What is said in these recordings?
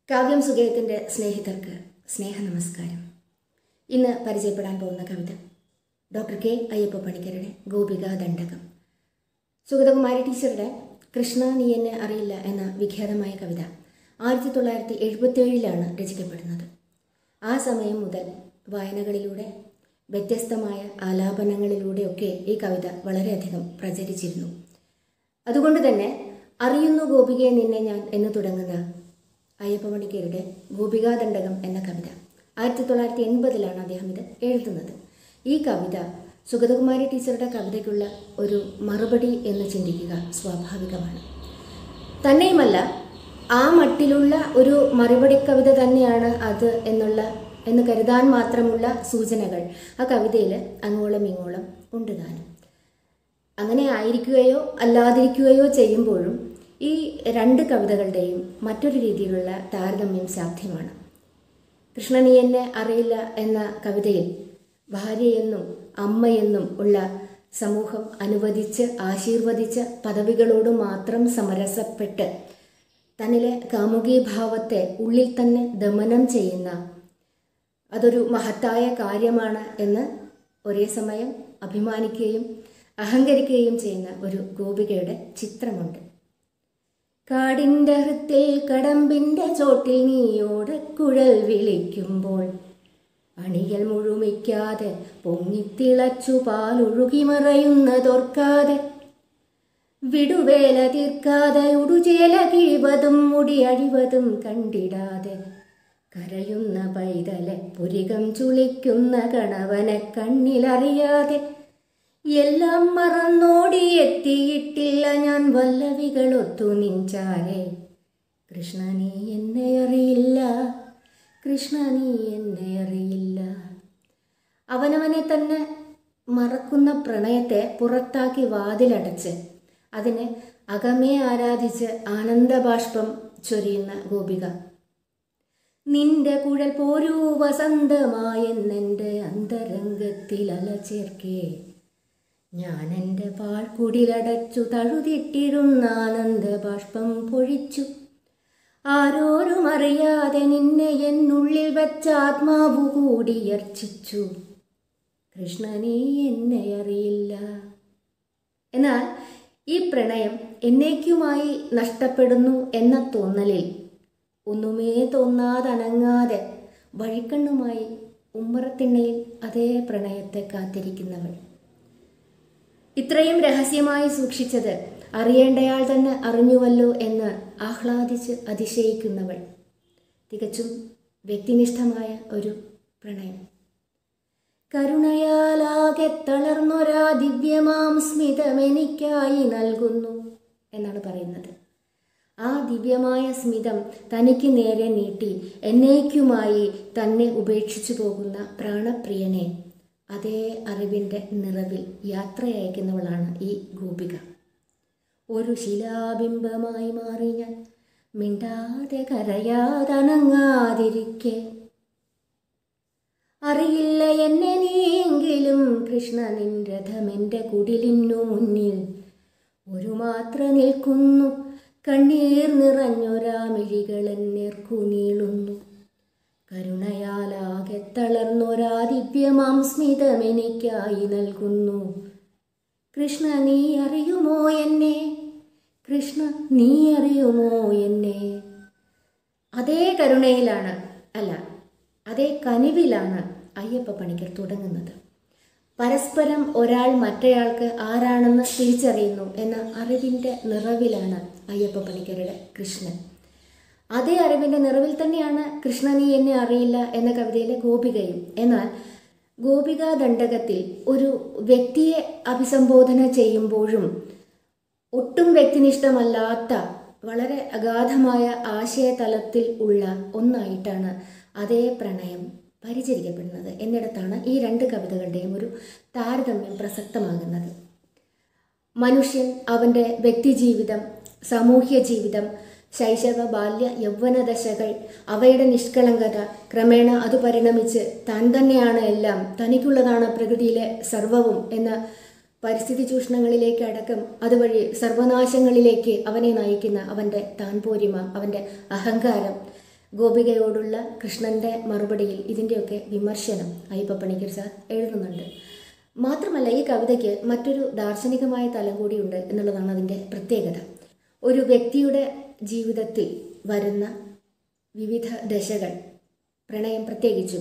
കാവ്യം സുഗേയത്തിൻ്റെ സ്നേഹിതർക്ക് സ്നേഹ നമസ്കാരം ഇന്ന് പരിചയപ്പെടാൻ പോകുന്ന കവിത ഡോക്ടർ കെ അയ്യപ്പ പണിക്കരുടെ ഗോപിക ദണ്ഡകം സുഗതകുമാരി ടീച്ചറുടെ കൃഷ്ണ നീ എന്നെ അറിയില്ല എന്ന വിഖ്യാതമായ കവിത ആയിരത്തി തൊള്ളായിരത്തി എഴുപത്തിയേഴിലാണ് രചിക്കപ്പെടുന്നത് ആ സമയം മുതൽ വായനകളിലൂടെ വ്യത്യസ്തമായ ആലാപനങ്ങളിലൂടെയൊക്കെ ഈ കവിത വളരെയധികം പ്രചരിച്ചിരുന്നു അതുകൊണ്ട് തന്നെ അറിയുന്നു ഗോപികയെ നിന്നെ ഞാൻ എന്ന് തുടങ്ങുന്ന അയ്യപ്പ പണിക്കരുടെ ഗോപികാദണ്ഡകം എന്ന കവിത ആയിരത്തി തൊള്ളായിരത്തി എൺപതിലാണ് അദ്ദേഹം ഇത് എഴുതുന്നത് ഈ കവിത സുഗതകുമാരി ടീച്ചറുടെ കവിതയ്ക്കുള്ള ഒരു മറുപടി എന്ന് ചിന്തിക്കുക സ്വാഭാവികമാണ് തന്നെയുമല്ല ആ മട്ടിലുള്ള ഒരു മറുപടി കവിത തന്നെയാണ് അത് എന്നുള്ള എന്ന് കരുതാൻ മാത്രമുള്ള സൂചനകൾ ആ കവിതയിൽ അങ്ങോളം ഇങ്ങോളം ഉണ്ട് താനും അങ്ങനെ ആയിരിക്കുകയോ അല്ലാതിരിക്കുകയോ ചെയ്യുമ്പോഴും ഈ രണ്ട് കവിതകളുടെയും മറ്റൊരു രീതിയിലുള്ള താരതമ്യം സാധ്യമാണ് കൃഷ്ണനി എന്നെ അറിയില്ല എന്ന കവിതയിൽ ഭാര്യയെന്നും അമ്മയെന്നും ഉള്ള സമൂഹം അനുവദിച്ച് ആശീർവദിച്ച പദവികളോട് മാത്രം സമരസപ്പെട്ട് തന്നിലെ കാമുകീഭാവത്തെ ഉള്ളിൽ തന്നെ ദമനം ചെയ്യുന്ന അതൊരു മഹത്തായ കാര്യമാണ് എന്ന് ഒരേ സമയം അഭിമാനിക്കുകയും അഹങ്കരിക്കുകയും ചെയ്യുന്ന ഒരു ഗോപികയുടെ ചിത്രമുണ്ട് കാടിൻ്റെ ഹൃത്തിൽ കടമ്പിൻ്റെ ചോട്ടിൽ നീയോടക്കുഴൽ വിളിക്കുമ്പോൾ അണികൾ മുഴുമിക്കാതെ പൊങ്ങിത്തിളച്ചു പാലൊഴുകി മറയുന്നതോർക്കാതെ വിടുവേല തീർക്കാതെ ഉടുചേല കിഴിവതും മുടി അഴിവതും കണ്ടിടാതെ കരയുന്ന പൈതലെ പുരികം ചുളിക്കുന്ന കണവനെ കണ്ണിലറിയാതെ എല്ലാം മറന്നോടി എത്തിയിട്ടില്ല ഞാൻ വല്ലവികളൊത്തു നിഞ്ചാരെ കൃഷ്ണ നീ എന്നെ അറിയില്ല കൃഷ്ണ നീ എന്നെ അറിയില്ല അവനവനെ തന്നെ മറക്കുന്ന പ്രണയത്തെ പുറത്താക്കി വാതിലടച്ച് അതിനെ അകമേ ആരാധിച്ച് ആനന്ദബാഷ്പം ചൊരിയുന്ന ഗോപിക നിന്റെ കുഴൽ പോരൂ വസന്തമായെന്നെൻ്റെ അന്തരംഗത്തിൽ അലചേർക്കേ ഞാൻ എൻ്റെ പാഴ്ക്കുടിലടച്ചു തഴുതിട്ടിരുന്ന ആനന്ദ ബാഷ്പം പൊഴിച്ചു ആരോരും അറിയാതെ നിന്നെ എന്നുള്ളിൽ വെച്ച ആത്മാവു കൂടി അർച്ചിച്ചു കൃഷ്ണ നീ എന്നെ അറിയില്ല എന്നാൽ ഈ പ്രണയം എന്നേക്കുമായി നഷ്ടപ്പെടുന്നു എന്ന തോന്നലിൽ ഒന്നുമേ തോന്നാതനങ്ങാതെ വഴിക്കണ്ണുമായി ഉമ്മറത്തിണ്ണയിൽ അതേ പ്രണയത്തെ കാത്തിരിക്കുന്നവൾ ഇത്രയും രഹസ്യമായി സൂക്ഷിച്ചത് അറിയേണ്ടയാൾ തന്നെ അറിഞ്ഞുവല്ലോ എന്ന് ആഹ്ലാദിച്ച് അതിശയിക്കുന്നവൾ തികച്ചും വ്യക്തിനിഷ്ഠമായ ഒരു പ്രണയം കരുണയാലാകെ തളർന്നൊരാ ദിവ്യമാം സ്മിതമെനിക്കായി നൽകുന്നു എന്നാണ് പറയുന്നത് ആ ദിവ്യമായ സ്മിതം തനിക്ക് നേരെ നീട്ടി എന്നേക്കുമായി തന്നെ ഉപേക്ഷിച്ചു പോകുന്ന പ്രാണപ്രിയനെ അതേ അറിവിൻ്റെ നിറവിൽ യാത്രയയക്കുന്നവളാണ് ഈ ഗോപിക ഒരു ശിലാബിംബമായി മാറി ഞാൻ മിണ്ടാതെ കരയാതനങ്ങാതിരിക്കെ അറിയില്ല എന്നെ നീയെങ്കിലും കൃഷ്ണ നിൻ രഥമെൻ്റെ കുടിലിനു മുന്നിൽ ഒരു മാത്ര നിൽക്കുന്നു കണ്ണീർ നിറഞ്ഞൊരാ മിഴികളെന്നേർക്കു നീളുന്നു കരുണയാലാകെ തളർന്നൊരാ ദിവ്യമാം സ്മിതമെനിക്കായി നൽകുന്നു കൃഷ്ണ നീ അറിയുമോ എന്നെ കൃഷ്ണ നീ അറിയുമോ എന്നെ അതേ കരുണയിലാണ് അല്ല അതേ കനിവിലാണ് അയ്യപ്പ പണിക്കർ തുടങ്ങുന്നത് പരസ്പരം ഒരാൾ മറ്റേയാൾക്ക് ആരാണെന്ന് തിരിച്ചറിയുന്നു എന്ന അറിവിൻ്റെ നിറവിലാണ് അയ്യപ്പ പണിക്കരുടെ കൃഷ്ണൻ അതേ അറിവിൻ്റെ നിറവിൽ തന്നെയാണ് കൃഷ്ണ നീ എന്നെ അറിയില്ല എന്ന കവിതയിലെ ഗോപികയും എന്നാൽ ഗോപിക ദണ്ഡകത്തിൽ ഒരു വ്യക്തിയെ അഭിസംബോധന ചെയ്യുമ്പോഴും ഒട്ടും വ്യക്തിനിഷ്ഠമല്ലാത്ത വളരെ അഗാധമായ ആശയതലത്തിൽ ഉള്ള ഒന്നായിട്ടാണ് അതേ പ്രണയം പരിചരിക്കപ്പെടുന്നത് എന്നിടത്താണ് ഈ രണ്ട് കവിതകളുടെയും ഒരു താരതമ്യം പ്രസക്തമാകുന്നത് മനുഷ്യൻ അവൻ്റെ വ്യക്തിജീവിതം സാമൂഹ്യ ജീവിതം ശൈശവ ബാല്യ യൗവന ദശകൾ അവയുടെ നിഷ്കളങ്കത ക്രമേണ അത് പരിണമിച്ച് താൻ തന്നെയാണ് എല്ലാം തനിക്കുള്ളതാണ് പ്രകൃതിയിലെ സർവവും എന്ന പരിസ്ഥിതി ചൂഷണങ്ങളിലേക്ക് അടക്കം അതുവഴി സർവനാശങ്ങളിലേക്ക് അവനെ നയിക്കുന്ന അവൻ്റെ താൻപോരിമ അവൻ്റെ അഹങ്കാരം ഗോപികയോടുള്ള കൃഷ്ണന്റെ മറുപടിയിൽ ഇതിൻ്റെയൊക്കെ വിമർശനം അയ്യപ്പ പണിക്കർ സാർ എഴുതുന്നുണ്ട് മാത്രമല്ല ഈ കവിതയ്ക്ക് മറ്റൊരു ദാർശനികമായ തലം കൂടിയുണ്ട് എന്നുള്ളതാണ് അതിൻ്റെ പ്രത്യേകത ഒരു വ്യക്തിയുടെ ജീവിതത്തിൽ വരുന്ന വിവിധ ദശകൾ പ്രണയം പ്രത്യേകിച്ചും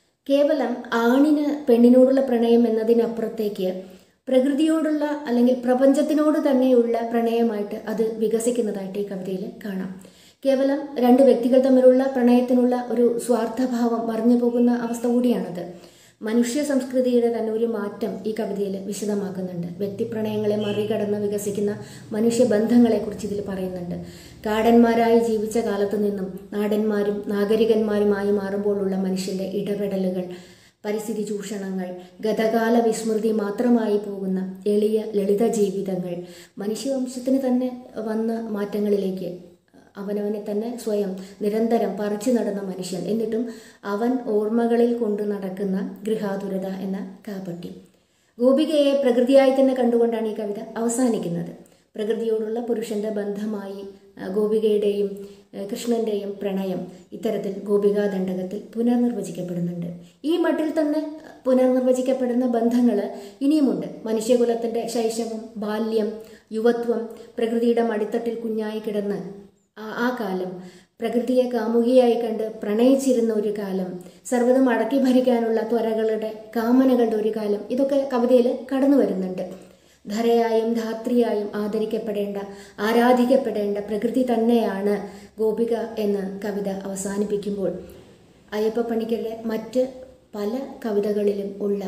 കേവലം ആണിന് പെണ്ണിനോടുള്ള പ്രണയം എന്നതിനപ്പുറത്തേക്ക് പ്രകൃതിയോടുള്ള അല്ലെങ്കിൽ പ്രപഞ്ചത്തിനോട് തന്നെയുള്ള പ്രണയമായിട്ട് അത് വികസിക്കുന്നതായിട്ട് ഈ കവിതയിൽ കാണാം കേവലം രണ്ട് വ്യക്തികൾ തമ്മിലുള്ള പ്രണയത്തിനുള്ള ഒരു സ്വാർത്ഥഭാവം മറിഞ്ഞു പോകുന്ന അവസ്ഥ കൂടിയാണത് മനുഷ്യ സംസ്കൃതിയുടെ തന്നെ ഒരു മാറ്റം ഈ കവിതയിൽ വിശദമാക്കുന്നുണ്ട് വ്യക്തിപ്രണയങ്ങളെ മറികടന്ന് വികസിക്കുന്ന മനുഷ്യബന്ധങ്ങളെക്കുറിച്ച് ഇതിൽ പറയുന്നുണ്ട് കാടന്മാരായി ജീവിച്ച കാലത്തു നിന്നും നാടന്മാരും നാഗരികന്മാരുമായി മാറുമ്പോഴുള്ള മനുഷ്യന്റെ ഇടപെടലുകൾ പരിസ്ഥിതി ചൂഷണങ്ങൾ ഗതകാല വിസ്മൃതി മാത്രമായി പോകുന്ന എളിയ ലളിത ജീവിതങ്ങൾ മനുഷ്യവംശത്തിന് തന്നെ വന്ന മാറ്റങ്ങളിലേക്ക് അവനവനെ തന്നെ സ്വയം നിരന്തരം പറിച്ചു നടന്ന മനുഷ്യൻ എന്നിട്ടും അവൻ ഓർമ്മകളിൽ കൊണ്ടു നടക്കുന്ന ഗൃഹാതുരത എന്ന കാപട്യം ഗോപികയെ പ്രകൃതിയായി തന്നെ കണ്ടുകൊണ്ടാണ് ഈ കവിത അവസാനിക്കുന്നത് പ്രകൃതിയോടുള്ള പുരുഷന്റെ ബന്ധമായി ആ, ഗോപികയുടെയും ആ, കൃഷ്ണന്റെയും പ്രണയം ഇത്തരത്തിൽ ഗോപികാ ദണ്ഡകത്തിൽ പുനർനിർവചിക്കപ്പെടുന്നുണ്ട് ഈ മട്ടിൽ തന്നെ പുനർനിർവചിക്കപ്പെടുന്ന ബന്ധങ്ങൾ ഇനിയുമുണ്ട് മനുഷ്യകുലത്തിന്റെ ശൈശവം ബാല്യം യുവത്വം പ്രകൃതിയുടെ മടിത്തട്ടിൽ കുഞ്ഞായി കിടന്ന് ആ- ആ കാലം പ്രകൃതിയെ കാമുകിയായി കണ്ട് പ്രണയിച്ചിരുന്ന ഒരു കാലം സർവ്വതും അടക്കി ഭരിക്കാനുള്ള ത്വരകളുടെ കാമനകളുടെ ഒരു കാലം ഇതൊക്കെ കവിതയിൽ കടന്നു വരുന്നുണ്ട് ധരയായും ധാത്രിയായും ആദരിക്കപ്പെടേണ്ട ആരാധിക്കപ്പെടേണ്ട പ്രകൃതി തന്നെയാണ് ഗോപിക എന്ന് കവിത അവസാനിപ്പിക്കുമ്പോൾ അയ്യപ്പ പണിക്കരുടെ മറ്റ് പല കവിതകളിലും ഉള്ള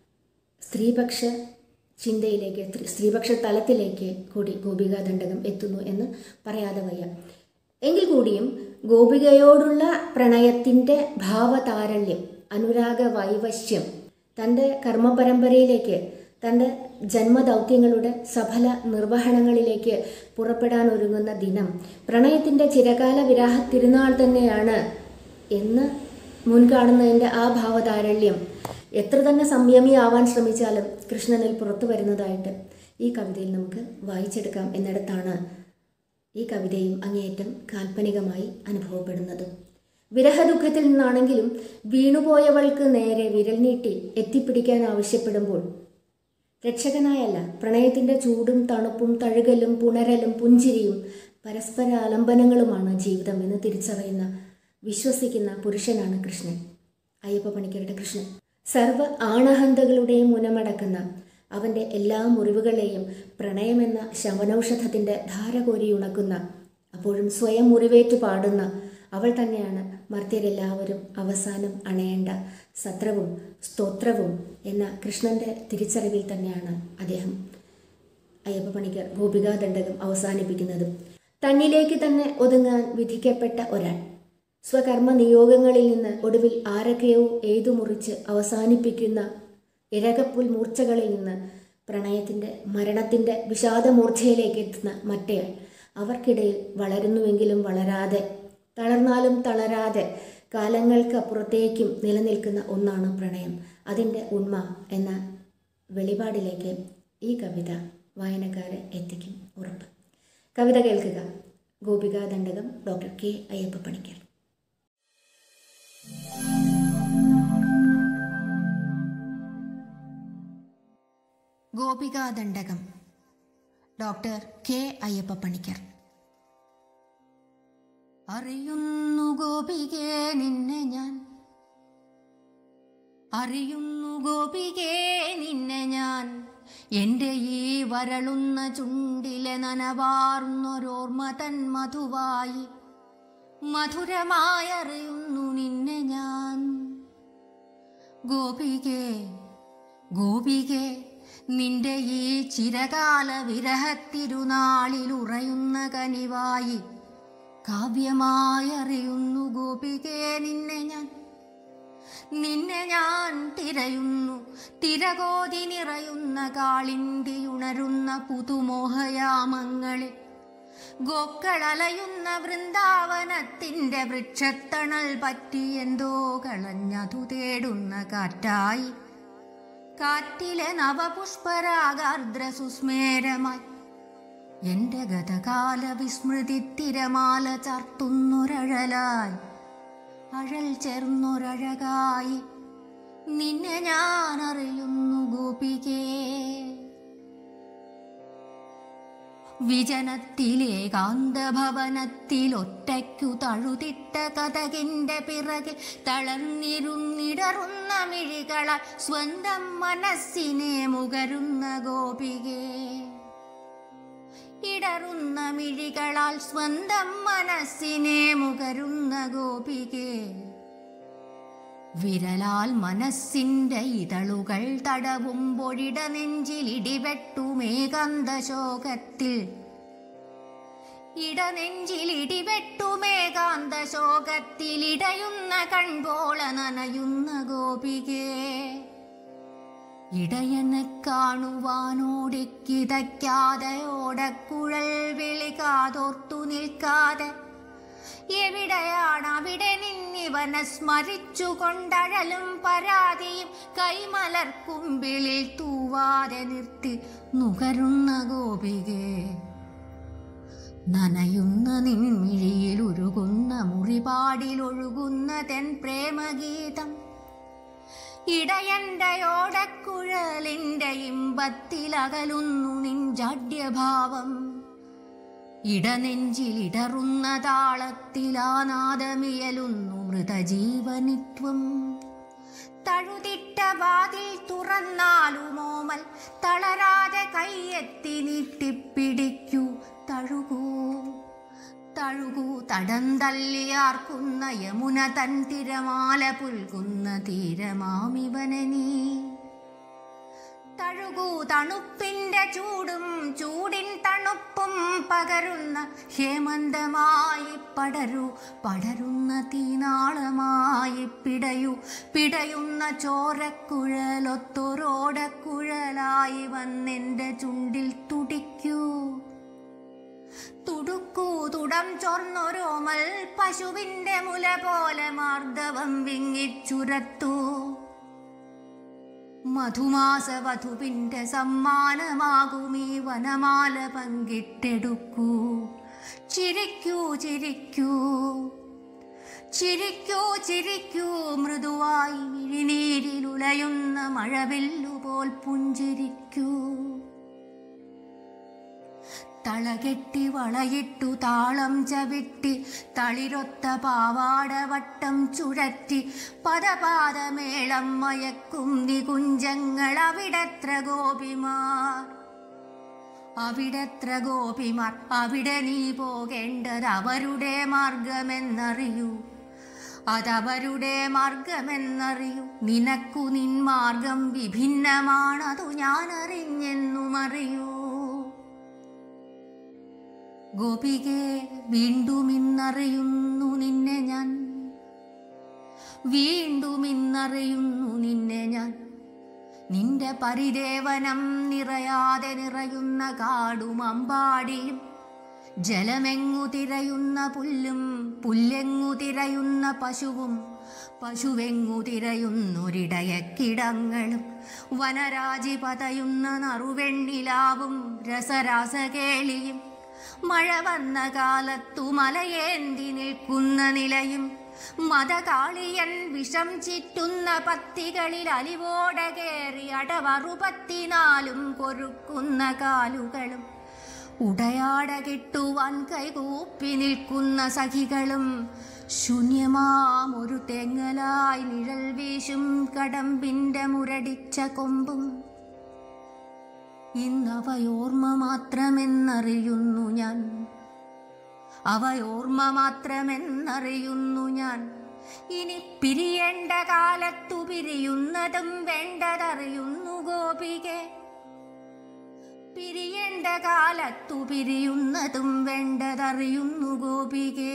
സ്ത്രീപക്ഷ ചിന്തയിലേക്ക് സ്ത്രീ- സ്ത്രീപക്ഷ തലത്തിലേക്ക് കൂടി ഗോപികാ ദണ്ഡകം എത്തുന്നു എന്ന് പറയാതെ വയ്യ എങ്കിൽ കൂടിയും ഗോപികയോടുള്ള പ്രണയത്തിൻ്റെ ഭാവതാരല്യം അനുരാഗ വൈവശ്യം തൻ്റെ കർമ്മപരമ്പരയിലേക്ക് തൻ്റെ ജന്മദൗത്യങ്ങളുടെ സഫല നിർവഹണങ്ങളിലേക്ക് പുറപ്പെടാൻ ഒരുങ്ങുന്ന ദിനം പ്രണയത്തിൻ്റെ ചിരകാല വിരാഹ തിരുനാൾ തന്നെയാണ് എന്ന് മുൻകാണുന്നതിൻ്റെ ആ ഭാവതാരല്യം എത്ര തന്നെ സംയമിയാവാൻ ശ്രമിച്ചാലും കൃഷ്ണനിൽ പുറത്തു വരുന്നതായിട്ട് ഈ കവിതയിൽ നമുക്ക് വായിച്ചെടുക്കാം എന്നിടത്താണ് ഈ കവിതയും അങ്ങേയറ്റം കാൽപ്പനികമായി അനുഭവപ്പെടുന്നതും വിരഹദുഃഖത്തിൽ നിന്നാണെങ്കിലും വീണുപോയവൾക്ക് നേരെ വിരൽ നീട്ടി എത്തിപ്പിടിക്കാൻ ആവശ്യപ്പെടുമ്പോൾ രക്ഷകനായല്ല പ്രണയത്തിന്റെ ചൂടും തണുപ്പും തഴുകലും പുണരലും പുഞ്ചിരിയും പരസ്പര ആലംബനങ്ങളുമാണ് ജീവിതം എന്ന് തിരിച്ചറിയുന്ന വിശ്വസിക്കുന്ന പുരുഷനാണ് കൃഷ്ണൻ അയ്യപ്പ പണിക്കരുടെ കൃഷ്ണൻ സർവ ആണഹന്തകളുടെയും മുനമടക്കുന്ന അവന്റെ എല്ലാ മുറിവുകളെയും പ്രണയമെന്ന ശമനൌഷധത്തിന്റെ ധാര കോരിയുണക്കുന്ന അപ്പോഴും സ്വയം മുറിവേറ്റു പാടുന്ന അവൾ തന്നെയാണ് മർത്യരെല്ലാവരും അവസാനം അണയേണ്ട സത്രവും സ്തോത്രവും എന്ന കൃഷ്ണന്റെ തിരിച്ചറിവിൽ തന്നെയാണ് അദ്ദേഹം അയ്യപ്പ പണിക്കർ ഗോപികാ ദണ്ഡകം അവസാനിപ്പിക്കുന്നതും തന്നിലേക്ക് തന്നെ ഒതുങ്ങാൻ വിധിക്കപ്പെട്ട ഒരാൾ സ്വകർമ്മ നിയോഗങ്ങളിൽ നിന്ന് ഒടുവിൽ ആരൊക്കെയോ എയ്തു മുറിച്ച് അവസാനിപ്പിക്കുന്ന ഇരകപ്പുൽ മൂർച്ചകളിൽ നിന്ന് പ്രണയത്തിന്റെ മരണത്തിന്റെ വിഷാദമൂർച്ചയിലേക്ക് എത്തുന്ന മറ്റേയാൾ അവർക്കിടയിൽ വളരുന്നുവെങ്കിലും വളരാതെ തളർന്നാലും തളരാതെ കാലങ്ങൾക്കപ്പുറത്തേക്കും നിലനിൽക്കുന്ന ഒന്നാണ് പ്രണയം അതിൻ്റെ ഉണ്മ എന്ന വെളിപാടിലേക്ക് ഈ കവിത വായനക്കാരെ എത്തിക്കും ഉറപ്പ് കവിത കേൾക്കുക Gopika Dandakam doctor K Ayyappa Panicker Gopika Dandakam doctor K Ayyappa Panicker അറിയുന്നു ഗോപികേ നിന്നെ ഞാൻ അറിയുന്നു ഗോപികേ നിന്നെ ഞാൻ എന്റെ ഈ വരളുന്ന ചുണ്ടിലെ നനവാർന്നൊരോർമ്മ തൻ മധുവായി മധുരമായി അറിയുന്നു നിന്നെ ഞാൻ ഗോപികേ ഗോപികേ നിന്റെ ഈ ചിരകാല വിരഹത്തിരുനാളിൽ ഉറയുന്ന കനിവായി കാവ്യമായി അറിയുന്നു ഗോപികേ നിന്നെ ഞാൻ നിന്നെ ഞാൻ തിരയുന്നു തിരകോതി നിറയുന്ന കാളിന്തിയുണരുന്ന പുതുമോഹയാമങ്ങളിൽ ഗോക്കളലയുന്ന വൃന്ദാവനത്തിന്റെ വൃക്ഷത്തണൽ പറ്റി എന്തോ കളഞ്ഞതു തേടുന്ന കാറ്റായി കാറ്റിലെ നവപുഷ്പരാഗാർദ്ര സുസ്മേരമായി എന്റെ ഗതകാല വിസ്മൃതി തിരമാല ചാർത്തുന്നൊരഴലായി അഴൽ ചേർന്നൊരഴകായി നിന്നെ ഞാൻ അറിയുന്നു ഗോപികേ വിജനത്തിലെ കാന്തഭവനത്തിൽ ഒറ്റയ്ക്കു തഴുതിട്ട കഥകിന്റെ പിറകിൽ തളർന്നിരുന്നിടറുന്ന മിഴികളാൽ സ്വന്തം മനസ്സിനെ മുകരുന്ന ഗോപികേ ഇടറുന്ന മിഴികളാൽ സ്വന്തം മനസ്സിനെ മുകരുന്ന ഗോപികേ വിരലാൽ മനസ്സിന്റെ ഇതളുകൾ തടവുമ്പൊഴിട നെഞ്ചിൽ ഇടിവെട്ടുമേകന്ത ശോകത്തിൽ ഇടനെഞ്ചിൽ ഇടിവെട്ടുമേകാന്ത ശോകത്തിൽ ഇടയുന്ന കൺപോള നനയുന്ന ഗോപികേ ഇടയനെ കാണുവാനോടിക്കിതയ്ക്കാതെ ഓടക്കുഴൽ വിളി കാതോർത്തു നിൽക്കാതെ എവിടെയാണ് അവിടെ നിന്നിവനെ സ്മരിച്ചു കൊണ്ടഴലും പരാതിയും കൈമലർക്കുമ്പിളിൽ തൂവാതെ നിർത്തി നുകരുന്ന ഗോപികേ നനയുന്ന നിൻമിഴിയിൽ ഉരുകുന്ന മുറിപാടിലൊഴുകുന്ന തെൻ പ്രേമഗീതം ഇടയന്റെ ഓടക്കുഴലിന്റെ ഇമ്പത്തിലകലുന്നു നിൻ ജാഡ്യഭാവം ഇടനെഞ്ചിലിടറുന്ന താളത്തിലാനാദമിയലുന്നു മൃതജീവനിത്വം തഴുതിട്ട വാതിൽ തുറന്നാലുമോമൽ തളരാതെ കൈയെത്തി നീട്ടിപ്പിടിക്കൂ തഴുകൂ തഴുകൂ തടം തല്ലിയാർക്കുന്ന യമുന തൻ തിരമാല പുൽകുന്ന തീരമാമിവനെ നീ തഴുകൂ തണുപ്പിന്റെ ചൂടും ചൂടിൻ തണുപ്പും പകരുന്ന ഹേമന്തമായി പടരൂ പടരുന്ന തീനാളമായി പിടയൂ പിടയുന്ന ചോരക്കുഴലൊത്തൊരോടക്കുഴലായി വന്നെന്റെ ചുണ്ടിൽ തുടിക്കൂ തുടുക്കൂ തുടം ചൊർന്നൊരോമൽ പശുവിന്റെ മുല പോലെ മാർദ്ദവം വിങ്ങിച്ചുരത്തൂ മധുമാസ വധുവിന്റെ സമ്മാനമാകുമീ വനമാല പങ്കിട്ടെടുക്കൂ ചിരിക്കൂ ചിരിക്കൂ ചിരിക്കൂ ചിരിക്കൂ മൃദുവായി മിഴിനീരിലുലയുന്ന മഴവില്ലുപോൽ പുഞ്ചിരിക്കൂ തളകെട്ടി വളയിട്ടു താളം ചവിട്ടി തളിരൊത്ത പാവാടവട്ടം ചുഴറ്റി പദപാദമേളം മയക്കും നികുഞ്ചങ്ങൾ അവിടത്ര ഗോപിമാർ അവിടത്ര ഗോപിമാർ അവിടെ നീ പോകേണ്ടത് അവരുടെ മാർഗമെന്നറിയൂ അതവരുടെ മാർഗമെന്നറിയൂ നിനക്കു നിൻ മാർഗം വിഭിന്നമാണതു ഞാൻ അറിഞ്ഞെന്നും അറിയൂ ഗോപികെ വീണ്ടും ഇന്നറിയുന്നു നിന്നെ ഞാൻ വീണ്ടും ഇന്നറിയുന്നു നിന്നെ ഞാൻ നിന്റെ പരിദേവനം നിറയാതെ നിറയുന്ന കാടും അമ്പാടിയും ജലമെങ്ങു തിരയുന്ന പുല്ലും പുല്ലെങ്ങു തിരയുന്ന പശുവും പശുവെങ്ങു തിരയുന്നൊരിടയക്കിടങ്ങളും വനരാജി പതയുന്ന നറുവെണ്ണിലാവും രസരാസകേളിയും മഴ വന്ന കാലത്തു മലയേന്തി നിൽക്കുന്ന നിലയും മതകാളിയൻ വിഷം ചിറ്റുന്ന പത്തികളിൽ അലിവോടെ കയറി അടവറുപത്തിനാലും കൊരുക്കുന്ന കാലുകളും ഉടയാട കിട്ടുവാൻ കൈകൂപ്പി നിൽക്കുന്ന സഖികളും ശൂന്യമാം ഒരു തെങ്ങലായി നിഴൽ വീശും കടമ്പിന്റെ മുരടിച്ച കൊമ്പും ഇന്നവയോർമ്മ മാത്രമെന്നറിയുന്നു ഞാൻ അവയോർമ്മ മാത്രമെന്നറിയുന്നു ഞാൻ ഇനി പിരിയേണ്ട കാലത്തു പിരിയുന്നതും വേണ്ടതറിയുന്നു ഗോപികെ പിരിയേണ്ട കാലത്തു പിരിയുന്നതും വേണ്ടതറിയുന്നു ഗോപികെ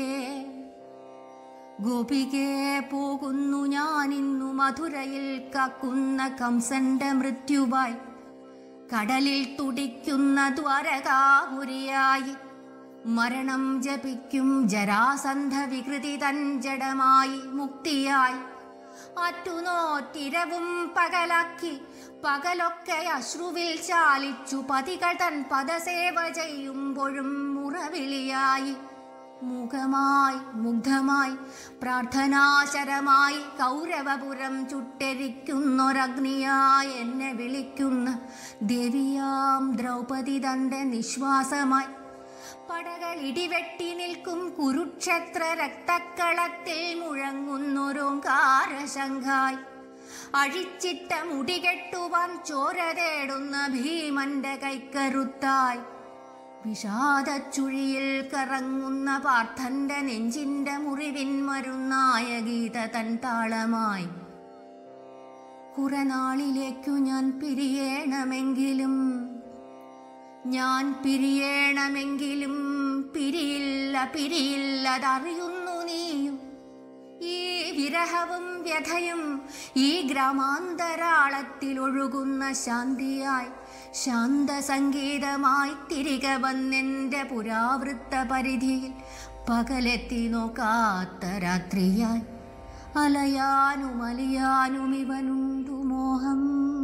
ഗോപികെ പോകുന്നു ഞാനിന്നു മധുരയിൽ കക്കുന്ന കംസന്റെ മൃത്യുവായി കടലിൽ തുടിക്കുന്ന ദ്വാരകാപുരിയായി മരണം ജപിക്കും ജരാസന്ധ വികൃതി തൻ ജഡമായി മുക്തിയായി അറ്റുനോറ്റിരവും പകലാക്കി പകലൊക്കെ അശ്രുവിൽ ചാലിച്ചു പതികൾ തൻ പദസേവ ചെയ്യുമ്പോഴും മുറവിളിയായി മുഖമായി മുഗ്ധമായി പ്രാർത്ഥനാശരമായി കൗരവപുരം ചുട്ടരിക്കുന്നൊരഗ്നിയായി എന്നെ വിളിക്കുന്ന ദേവിയാം ദ്രൗപദി തന്റെ നിശ്വാസമായി പടകൾ ഇടിവെട്ടി നിൽക്കും കുരുക്ഷേത്ര രക്തക്കളത്തിൽ മുഴങ്ങുന്നൊരോങ്കാരശങ്കായി അഴിച്ചിട്ട മുടികെട്ടുവാൻ ചോര തേടുന്ന ഭീമന്റെ കൈക്കരുത്തായി വിഷാദച്ചുഴിയിൽ കറങ്ങുന്ന പാർത്ഥന്റെ നെഞ്ചിന്റെ മുറിവിൻ മരുന്നായ ഗീത തൻ താളമായി കുറെ നാളിലേക്കു ഞാൻ പിരിയേണമെങ്കിലും ഞാൻ പിരിയേണമെങ്കിലും പിരിയില്ല പിരിയില്ലതറിയുന്നു നീയും ഈ വിരഹവും വ്യഥയും ഈ ഗ്രാമാന്തരാളത്തിൽ ഒഴുകുന്ന ശാന്തിയായി ശാന്തസംഗീതമായി തിരികെ വന്നെൻ്റെ പുരാവൃത്ത പരിധിയിൽ പകലെത്തി നോക്കാത്ത രാത്രിയായി അലയാനും അലിയാനും ഇവനുണ്ടു മോഹം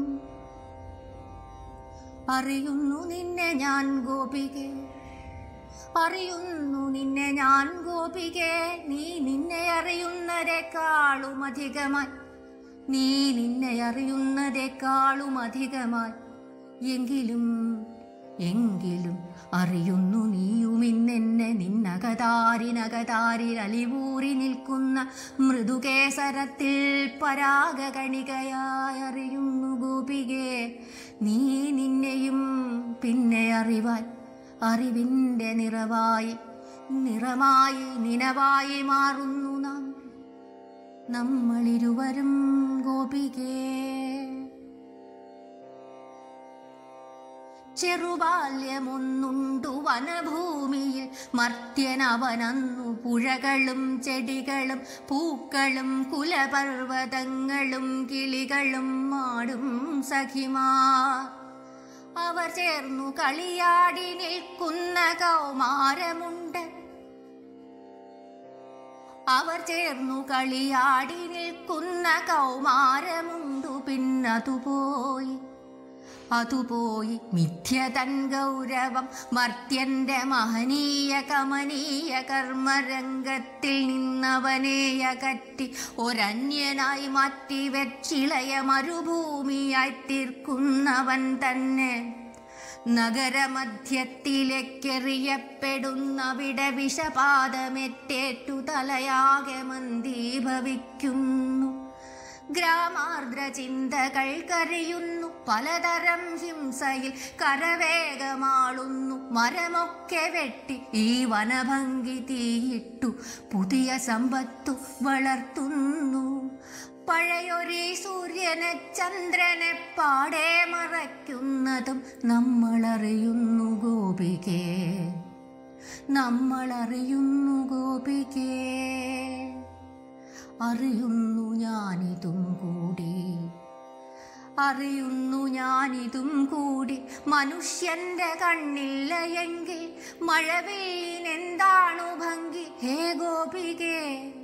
അറിയുന്നു നിന്നെ ഞാൻ ഗോപികേ അറിയുന്നു നിന്നെ ഞാൻ ഗോപികേ നീ നിന്നെ അറിയുന്നതേക്കാളും അധികമായി നീ നിന്നെ അറിയുന്നതേക്കാളും അധികമായി എങ്കിലും എങ്കിലും അറിയുന്നു നീയും ഇന്നെന്നെ നിന്നകതാരിനകതാരിൽ അലിവൂറി നിൽക്കുന്ന മൃദുകേസരത്തിൽ പരാഗകണികയായി അറിയുന്നു ഗോപികേ നീ നിന്നെയും പിന്നെ അറിവാൻ അറിവിൻ്റെ നിറവായി നിറമായി നിനവായി മാറുന്നു നാം നമ്മളിരുവരും ഗോപികേ ചെറുബാല്യമൊന്നുണ്ടു വനഭൂമിയിൽ മർത്യനവനന്നു പുഴകളും ചെടികളും പൂക്കളും കുലപർവ്വതങ്ങളും കിളികളും മാടും സഖിമാർ അവർ ചേർന്നു കളിയാടി നിൽക്കുന്ന കൗമാരമുണ്ട് അവർ ചേർന്നു കളിയാടി നിൽക്കുന്ന കൗമാരമുണ്ടു പിന്നതുപോയി അതുപോയി മിഥ്യതൻ ഗൗരവം മർത്യന്റെ മഹനീയ കമനീയ കർമ്മരംഗത്തിൽ നിന്നവനെ അകറ്റി ഒരന്യനായി മാറ്റി വെച്ചിളയ മരുഭൂമിയായി തീർക്കുന്നവൻ തന്നെ നഗരമധ്യത്തിലേക്കെറിയപ്പെടുന്നവിടെ വിഷപാദമെറ്റേറ്റു തലയാകെ മന്ദീഭവിക്കുന്നു ഗ്രാമാർദ്ര ചിന്തകൾ കരയുന്നു പലതരം ഹിംസയിൽ കരവേഗമാളുന്നു മരമൊക്കെ വെട്ടി ഈ വനഭംഗി തീയിട്ടു പുതിയ സമ്പത്തു വളർത്തുന്നു പഴയൊരേ സൂര്യനെ ചന്ദ്രനെ പാടെ മറയ്ക്കുന്നതും നമ്മളറിയുന്നു ഗോപികേ നമ്മളറിയുന്നു ഗോപികേ അറിയുന്നു ഞാനിതും കൂടി അറിയുന്നു ഞാനിതും കൂടി മനുഷ്യന്റെ കണ്ണില്ല എങ്കിൽ മഴവെള്ളിനെന്താണു ഭംഗി ഹേ ഗോപികേ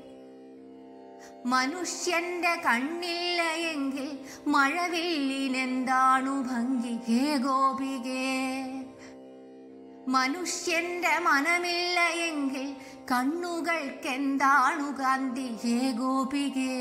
മനുഷ്യന്റെ കണ്ണില്ല എങ്കിൽ മഴവില്ലിനെന്താണു ഭംഗി ഹേ ഗോപികേ മനുഷ്യന്റെ മനമില്ല എങ്കിൽ കണ്ണുകൾക്കെന്താണു കാന്തി ഹേ ഗോപികേ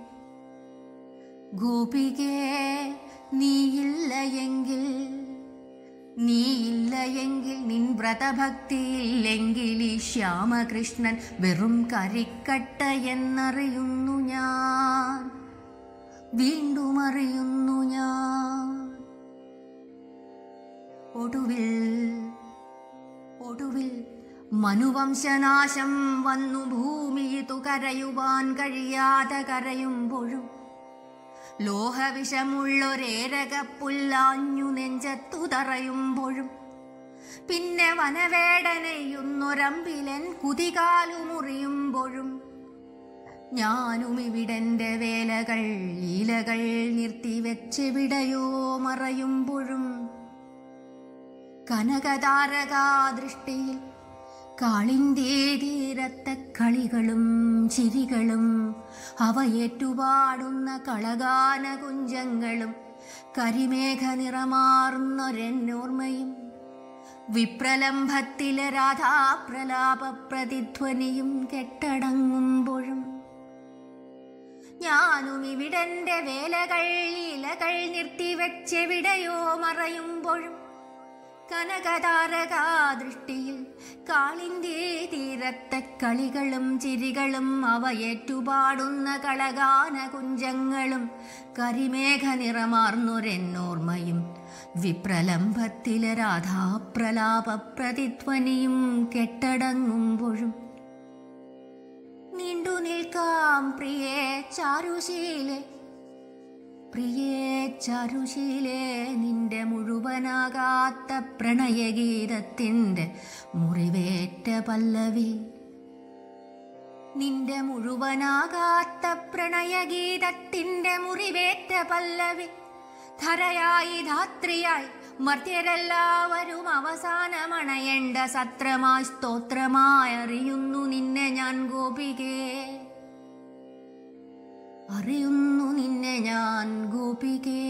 ഗോപികേ നീയില്ല എങ്കിൽ നീയില്ല എങ്കിൽ നിൻ വ്രതഭക്തിയില്ലെങ്കിൽ ഈ ശ്യാമകൃഷ്ണൻ വെറും കരിക്കട്ട എന്നറിയുന്നു ഞാൻ വീണ്ടും അറിയുന്നു ഞാൻ ഒടുവിൽ ഒടുവിൽ മനുവംശനാശം വന്നു ഭൂമിയിതു കരയുവാൻ കഴിയാതെ കരയുമ്പോഴും ലോഹവിഷമുള്ളൊരേരകപ്പുല്ലാഞ്ഞു നെഞ്ചത്തു തറയുമ്പോഴും പിന്നെ വനവേടനയുന്നൊരമ്പിലൻ കുതികാലു മുറിയുമ്പോഴും ഞാനും ഇവിടെന്റെ വേലകൾ ലീലകൾ നിർത്തിവെച്ചെവിടെയോ മറയുമ്പോഴും കനകതാരകാദൃഷ്ടിയിൽ കാളിൻ്റെ തീരത്തെ കളികളും ചിരികളും അവ ഏറ്റുപാടുന്ന കളഗാന കുഞ്ചങ്ങളും കരിമേഘ നിറമാർന്നൊരെന്നോർമ്മയും വിപ്രലംഭത്തിലെ രാധാപ്രലാപ പ്രതിധ്വനിയും കെട്ടടങ്ങുമ്പോഴും ഞാനും ഇവിടന്റെ വേലകൾ ഇലകൾ നിർത്തിവെച്ചെവിടെയോ മറയുമ്പോഴും കനകതാരകാദൃഷ്ടിയിൽ കാളിന്റെ തീരത്തെ കളികളും ചിരികളും അവ ഏറ്റുപാടുന്ന കളഗാന കുഞ്ചങ്ങളും കരിമേഘ നിറമാർന്നൊരെന്നോർമ്മയും വിപ്രലംഭത്തിലെ രാധാപ്രലാപ പ്രതിധ്വനിയും കെട്ടടങ്ങുമ്പോഴും നീണ്ടു നിൽക്കാം പ്രിയേ ചാരുശീലെ പ്രിയേ ചാരുശീലേ നിന്റെ മുഴുവനാകാത്ത പ്രണയഗീതത്തിൻ്റെ മുറിവേറ്റ പല്ലവി നിന്റെ മുഴുവനാകാത്ത പ്രണയഗീതത്തിൻ്റെ മുറിവേറ്റ പല്ലവി ധരയായി ധാത്രിയായി മർത്യരെല്ലാവരും അവസാനമണയേണ്ട സത്രമായി സ്തോത്രമായി അറിയുന്നു നിന്നെ ഞാൻ ഗോപികേ അറിയുന്നു നിന്നെ ഞാൻ ഗോപികേ